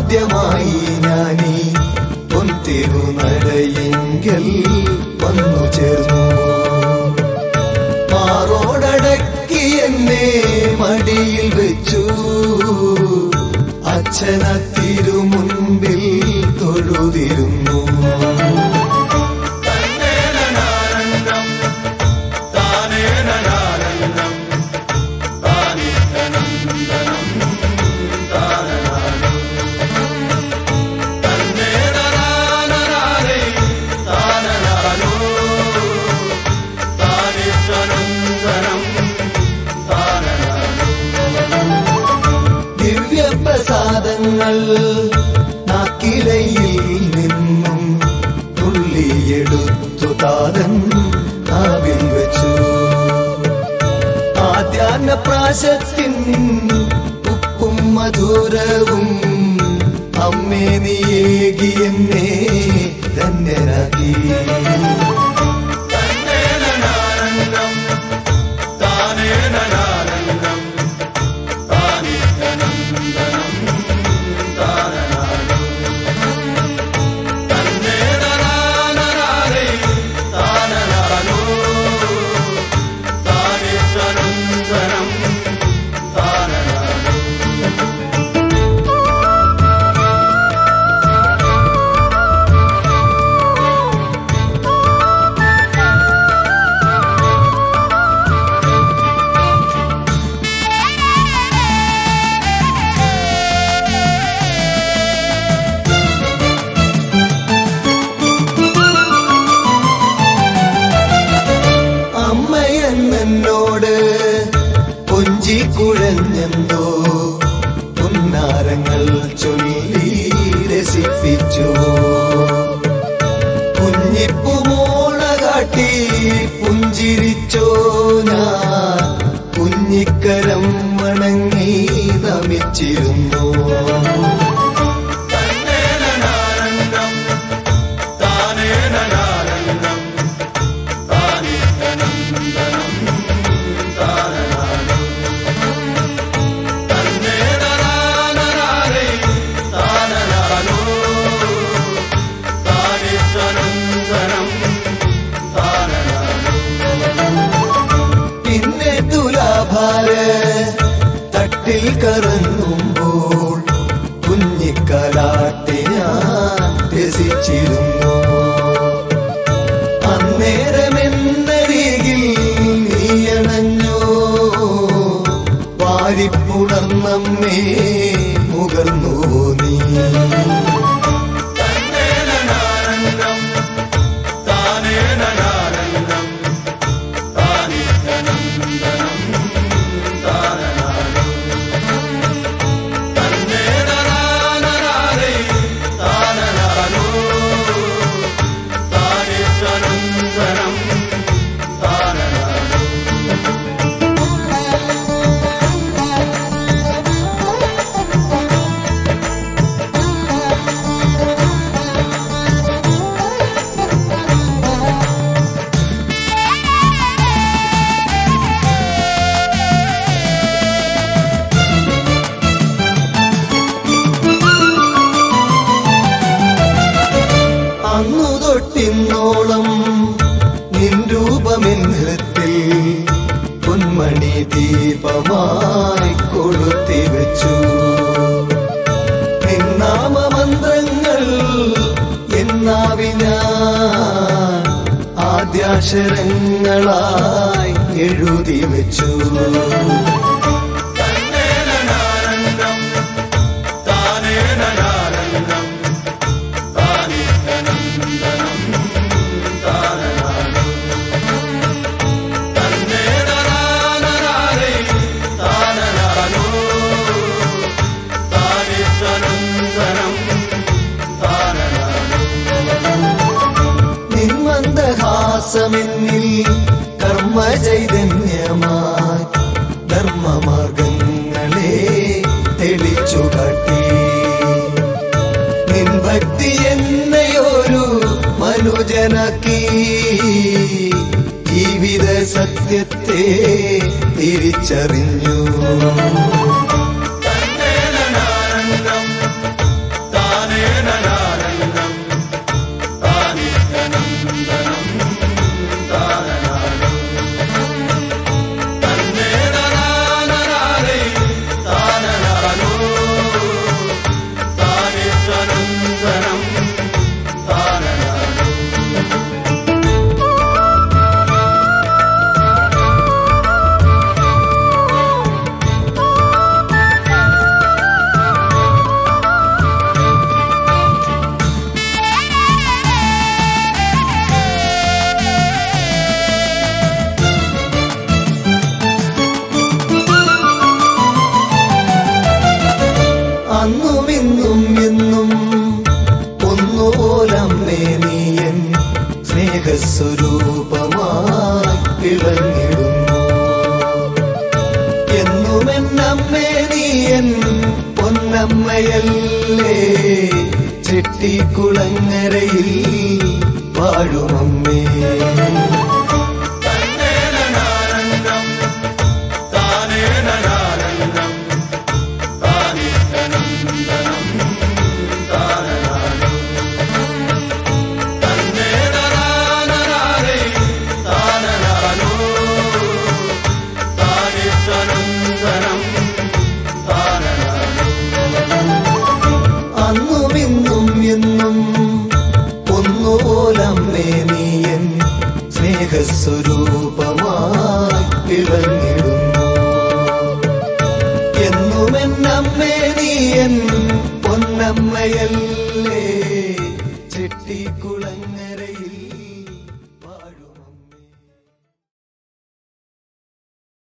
ആദ്യമായി ഞാനീ പൊന്തിരുനടയെങ്കിൽ വന്നു ചേർന്നു മാറോടടക്കി എന്നെ മടിയിൽ വെച്ചു അച്ഛന തിരുമുൻപിൽ തൊഴുതിരുന്നു ദിവ്യപ്രസാദങ്ങൾ നാക്കിലയിൽ നിന്നും തുള്ളിയെടുത്തു താതൻ നാവിൽ വെച്ചു ആദ്യാന്ന പ്രാശത്തിൻ ഉപ്പും മധുരവും അമ്മേ നീയേകി എന്നെ ധന്യരാക്കി അമ്മയെന്നോട് കൊഞ്ചി കുഴഞ്ഞെന്തോ പുന്നാരങ്ങൾ ചൊല്ലി രസിപ്പിച്ചു കുഞ്ഞിപ്പുമോണ കാട്ടി പുഞ്ചിരിച്ചോ ഞാൻ കുഞ്ഞിക്കരം വണങ്ങി നമിച്ചിരുന്നു പിന്നെ തുലാഭാര് തട്ടിൽ കറങ്ങുമ്പോൾ കുഞ്ഞിക്കാലാട്ടി ഞാൻ രസിച്ചിരുന്നു അന്നേരമെന്നരികിൽ നീയണഞ്ഞോ വാരിപ്പുണർന്നമ്മേ മുകർന്നു നീ അന്നു തൊട്ടിന്നോളം നിൻ രൂപമെൻ ഹൃത്തിൽ പൊന്മണി ദീപമായി കൊളുത്തി വെച്ചു നിന്നാമമന്ത്രങ്ങൾ എന്നാവിന ആദ്യാക്ഷരങ്ങളായി എഴുതി വെച്ചു നിന്മന്ദഹാസമെന്നിൽ കർമ്മ ചൈതന്യമായി ധർമ്മമാർഗങ്ങളെ തെളിച്ചു കാട്ടി നിൻ ഭക്തി എന്നയൊരു മനുജനാക്കി ജീവിത സത്യത്തെ തിരിച്ചറിഞ്ഞു സ്നേഹസ്വരൂപമായി വിളങ്ങിടുന്നു എന്നുമെന്നമ്മേ നീയൻ പൊന്നമ്മയല്ലേ ചെട്ടിക്കുളങ്ങരയിൽ വാഴുമമ്മേ അന്നും ഇന്നും എന്നും ഒന്നുപോലമ്മേ നീയൻ സ്നേഹസ്വരൂപമായി വിളങ്ങിടുന്നു എന്നുമെന്നമ്മേ നീയൻ പൊന്നമ്മയല്ലേ ചെട്ടിക്കുളങ്ങരയിൽ